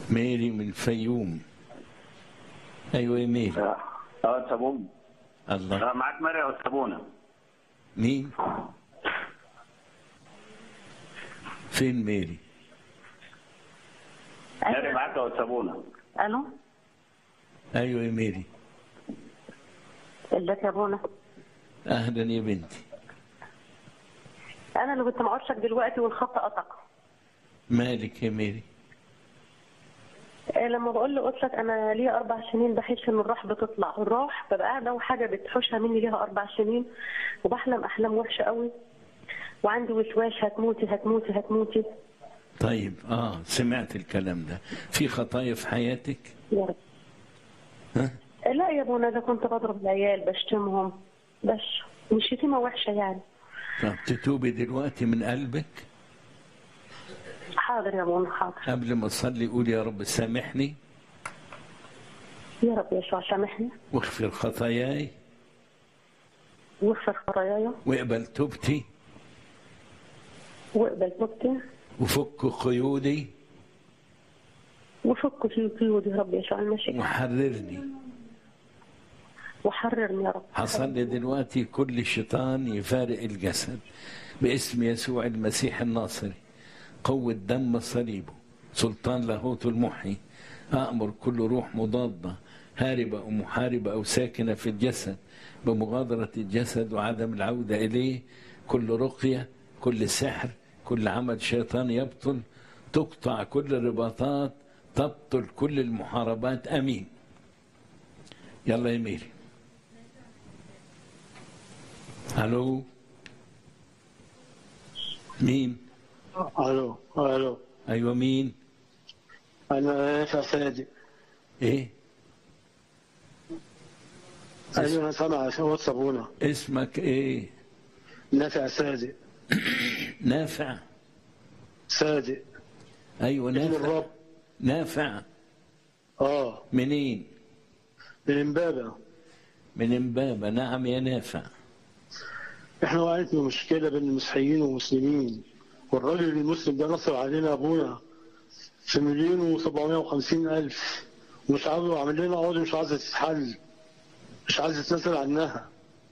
ميري من الفيوم ايوه يا ميري اه اه صابون الله اه معاك مريم والصابونه مين فين ميري مريم معاك والصابونه الو ايوه يا ميري ازيك يا ابونا اهلا يا بنتي انا اللي كنت معرشك دلوقتي والخط قطع مالك يا ميري آه، لما بقول له قلت لك انا ليا اربع سنين بحس ان الروح بتطلع الروح ببقى قاعده وحاجه بتحوشها مني ليها اربع سنين وبحلم احلام وحشه قوي وعندي وسواس هتموتي هتموتي هتموتي طيب اه سمعت الكلام ده في خطايا في حياتك يا رب ها آه، لا يا ابونا ده كنت بضرب العيال بشتمهم بس مش شتيمه وحشه يعني طب تتوبي دلوقتي من قلبك حاضر يا ابونا حاضر قبل ما تصلي قول يا رب سامحني يا رب يسوع سامحني واغفر خطاياي واغفر خطاياي واقبل توبتي واقبل توبتي وفك قيودي وفك في قيود يا رب يسوع المسيح وحررني وحررني يا رب حصلي دلوقتي كل شيطان يفارق الجسد باسم يسوع المسيح الناصري قوة دم صليبه سلطان لاهوت المحي أأمر كل روح مضادة هاربة أو محاربة أو ساكنة في الجسد بمغادرة الجسد وعدم العودة إليه كل رقية كل سحر كل عمل شيطان يبطل تقطع كل الرباطات تبطل كل المحاربات أمين يلا يا ميري الو مين الو الو ايوه مين انا نافع صادق ايه ايوه انا سامع صوت صابونه اسمك ايه نافع صادق نافع صادق ايوه اسم نافع الرب نافع اه منين من امبابه من امبابه نعم يا نافع احنا واقعين في مشكله بين المسيحيين والمسلمين والراجل المسلم ده نصر علينا ابونا في مليون وسبعمائة وخمسين ألف ومش عاوز عامل لنا قواضي مش عايزة تتحل مش عايزة تنزل عنها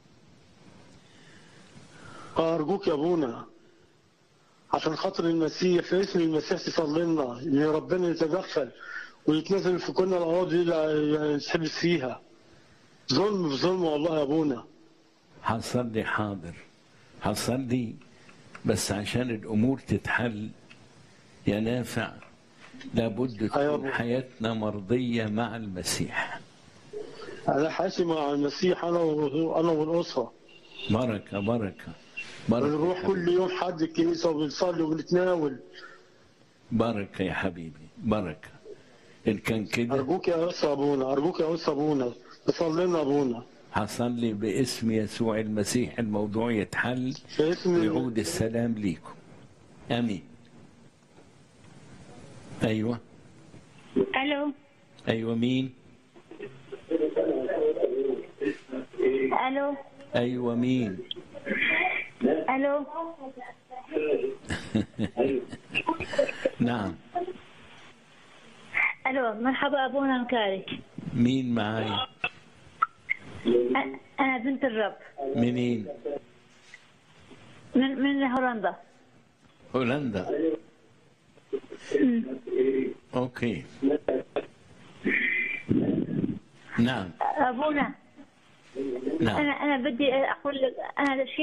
أرجوك يا أبونا عشان خاطر المسيح في اسم المسيح تصلي لنا إن ربنا يتدخل ويتنزل في كل القواضي اللي نتحبس فيها ظلم في ظلم والله يا أبونا حصل لي حاضر حصل لي بس عشان الامور تتحل يا نافع لابد أيوة تكون أبو. حياتنا مرضيه مع المسيح أنا حاسي مع المسيح أنا و- أنا والأسرة بركه بركه بركه يا بنروح كل حبيبي. يوم حد الكنيسة وبنصلي وبنتناول بركه يا حبيبي بركه ان كان كده أرجوك يا أسرة أبونا أرجوك يا أسرة أبونا تصلي لنا أبونا حصل لي باسم يسوع المسيح الموضوع يتحل في اسم ويعود السلام ليكم امين ايوه الو ايوه مين الو ايوه مين الو نعم الو مرحبا ابونا مكاري مين معايا أ- انا بنت الرب منين من من هولندا هولندا اوكي نعم ابونا نعم انا انا بدي اقول لك انا